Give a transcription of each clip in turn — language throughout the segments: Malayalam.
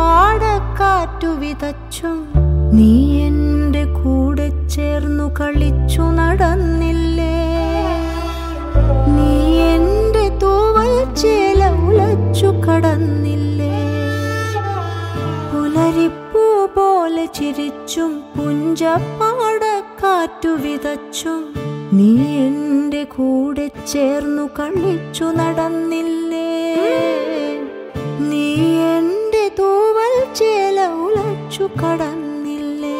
പാടക്കാറ്റു വിതച്ചും നീ എന്റെ കൂടെ ചേർന്നു കളിച്ചു നടന്നില്ലേ നീ എന്റെ തൂവൽ ചേല ഉലച്ചു കടന്നില്ലേ പുലരിപ്പൂ പോലെ ചിരിച്ചും പുഞ്ചപ്പാടക്കാറ്റു വിതച്ചും നീ എന്റെ കൂടെ ചേർന്നു കളിച്ചു നടന്നില്ലേ നീ എന്റെ തൂവൽ ചേല ഉലച്ചു കടന്നില്ലേ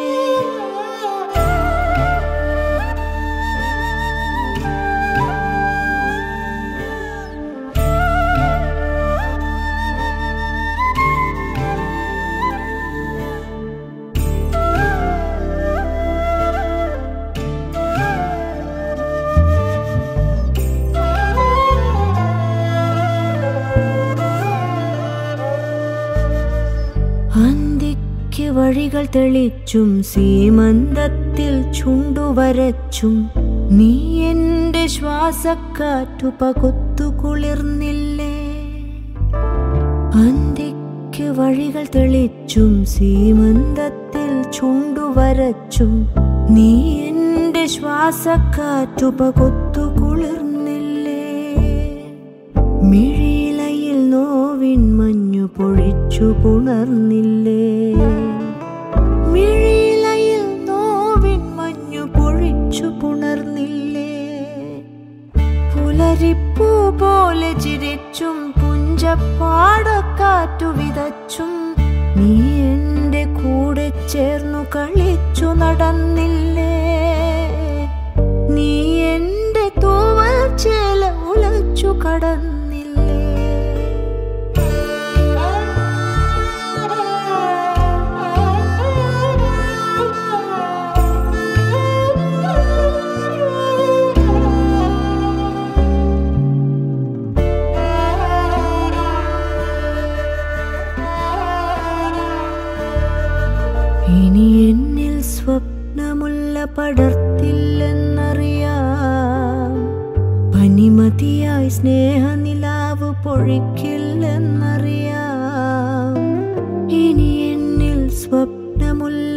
അന്തിക്ക് വഴികൾ തെളിച്ചും സീമന്തത്തിൽ ചുണ്ടുവരച്ചും നീ എന്റെ ശ്വാസക്കാറ്റു പകുത്തു കുളിർന്നില്ലേ അന്തിക്ക് വഴികൾ തെളിച്ചും സീമന്തത്തിൽ ചുണ്ടുവരച്ചും നീ എന്റെ ശ്വാസക്കാറ്റു പകുത്തു കുളിർന്നില്ലേ മിഴിയിലയിൽ നോവിൻ മഞ്ഞു പൊഴിച്ചു പുണർന്നില്ലേ മിഴിയിലയിൽ നോവിൻ മഞ്ഞു പൊഴിച്ചു പുണർന്നില്ലേ പുലരിപ്പൂ പോലെ ചിരിച്ചും പുഞ്ചപ്പാടക്കാറ്റു വിതച്ചും നീ എന്റെ കൂടെ ചേർന്നു കളിച്ചു നടന്നില്ലേ നീ എന്റെ തൂവൽ ചേല ഉലച്ചു കടന്നില്ലേ ഇനി എന്നിൽ സ്വപ്നമുള്ള പടർത്തില്ലെന്നറിയാം പനിമതിയായി സ്നേഹനിലാവ് പൊഴിക്കില്ലെന്നറിയാം ഇനി എന്നിൽ സ്വപ്നമുള്ള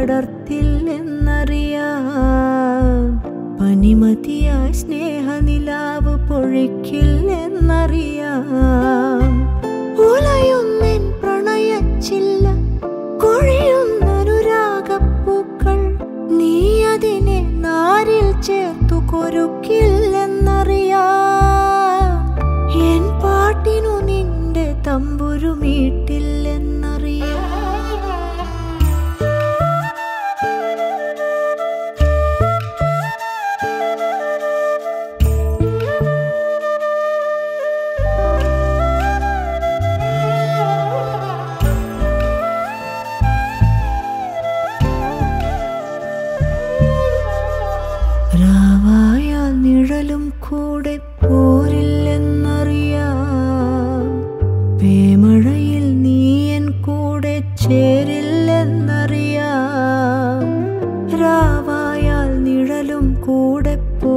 പടർത്തില്ലെന്നറിയാം പനിമതിയായി സ്നേഹനിലാവ് പൊഴിക്കില്ലെന്നറിയാം ഉലയുന്നെൻ പ്രണയച്ചില്ല കൊഴിയുന്നൊരുരാഗപ്പൂക്കൾ നീ അതിനെ നാരിൽ ചേർത്തു കൊരുക്കില്ലെന്നറിയാം എൻ പാട്ടിനു നിന്റെ തമ്പുരു മീട്ടില്ലെന്നറിയാം രാവായാൽ നിഴലും കൂടെ പോരില്ലെന്നറിയാം പേമഴയിൽ നീയൻ കൂടെ ചേരില്ലെന്നറിയാം രാവായാൽ നിഴലും കൂടെ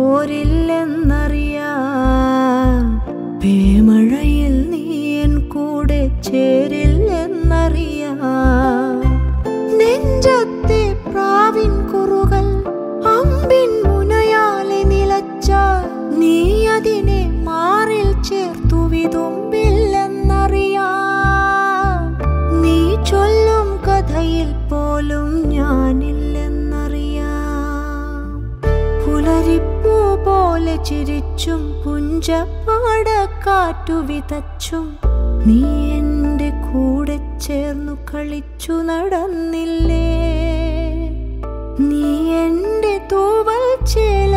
പോരില്ലെന്നറിയാം പേമഴയിൽ നീയൻ കൂടെ ചേരില്ലെന്നറിയാം നെഞ്ചത്തെ പ്രാവിൻ കുറുകൾ അമ്പിൻ മുനയാലെ നിലച്ചാൽ നീ അതിനെ മാറിൽ ചേർത്തു വിതുമ്പില്ലെന്നറിയാം നീ ചൊല്ലും കഥയിൽ പോലും ഞാനില്ലെന്നറിയാം പുലരിപ്പൂ പോലെ ചിരിച്ചും പുഞ്ചപ്പാടക്കാറ്റു വിതച്ചും നീ എന്റെ കൂടെ ചേർന്നു കളിച്ചു നടന്നില്ലേ നീ എന്റെ തൂവൽ ചേല